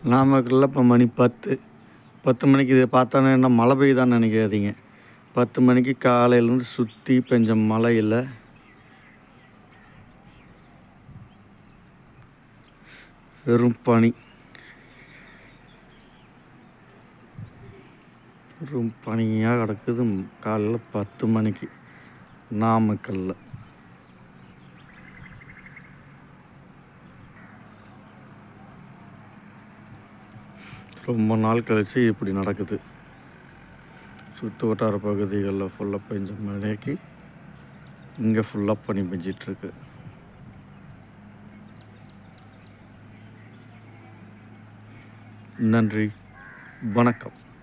நாமக்கல்ல இப்போ மணி பத்து பத்து மணிக்கு இதை பார்த்தோன்னே என்ன மழை பெய்யுதான்னு நினைக்காதீங்க பத்து மணிக்கு காலையிலேருந்து சுற்றி பெஞ்ச மழையில் வெறும் பனி வெறும் பனியாக கிடக்குது காலைல பத்து மணிக்கு நாமக்கல்ல ரொம்ப நாள் கழிச்சு இப்படி நடக்குது சுற்று வட்டார பகுதிகளில் ஃபுல்லாக பெஞ்ச மழைக்கு இங்கே ஃபுல்லாக பனி பெஞ்சிட்ருக்கு நன்றி வணக்கம்